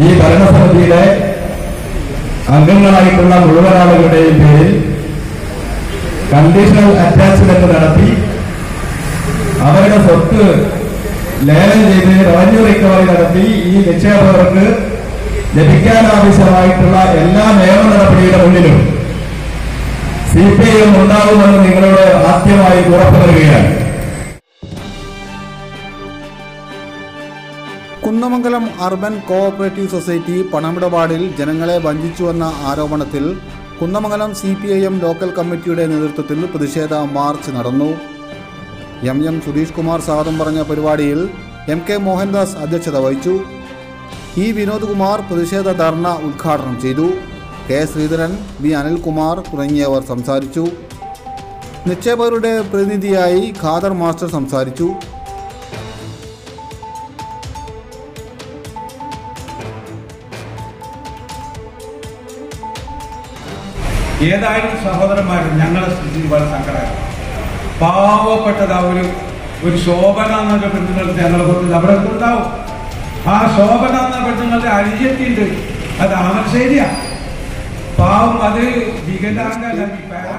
ഈ ഭരണസമിതിയുടെ അംഗങ്ങളായിട്ടുള്ള മുഴുവൻ ആളുകളുടെയും പേരിൽ കണ്ടീഷണൽ അറ്റാച്ച്മെന്റ് നടത്തി അവരുടെ സ്വത്ത് ലേലം ചെയ്ത് റവന്യൂ റിക്കവറി നടത്തി ഈ നിക്ഷേപകർക്ക് ലഭിക്കാനാവശ്യമായിട്ടുള്ള എല്ലാ നിയമ നടപടിയുടെ മുന്നിലും സി പി ഐ എം ഉണ്ടാകുമെന്ന് നിങ്ങളോട് ആദ്യമായി ഉറപ്പു നൽകുകയാണ് കുന്നമംഗലം അർബൻ കോഓപ്പറേറ്റീവ് സൊസൈറ്റി പണമിടപാടിൽ ജനങ്ങളെ വഞ്ചിച്ചുവെന്ന ആരോപണത്തിൽ Kunnamangalam C P I M local കമ്മിറ്റിയുടെ നേതൃത്വത്തിൽ പ്രതിഷേധ മാർച്ച് നടന്നു എം എം സുധീഷ് കുമാർ സ്വാഗതം പറഞ്ഞ പരിപാടിയിൽ എം കെ മോഹൻദാസ് അധ്യക്ഷത വഹിച്ചു ഇ വിനോദ് കുമാർ പ്രതിഷേധ ധർണ ഉദ്ഘാടനം ചെയ്തു കെ ശ്രീധരൻ ബി അനിൽകുമാർ തുടങ്ങിയവർ സംസാരിച്ചു നിക്ഷേപകരുടെ പ്രതിനിധിയായി ഖാദർ മാസ്റ്റർ സംസാരിച്ചു ഏതായാലും സഹോദരന്മാർ ഞങ്ങളെ സ്ഥിതി വളരെ സങ്കടമാണ് പാവപ്പെട്ടതാ ഒരു ഒരു ശോഭന എന്നൊക്കെ പെണ്ണുങ്ങൾ ഞങ്ങളെ കൊണ്ട് അവിടെ ഉണ്ടാവും ആ ശോഭന എന്ന പെണ്ണുങ്ങളുടെ അരിയത്തിണ്ട് അത് ആമശ്ശേരിയാ പാവം അത് വികലാംഗ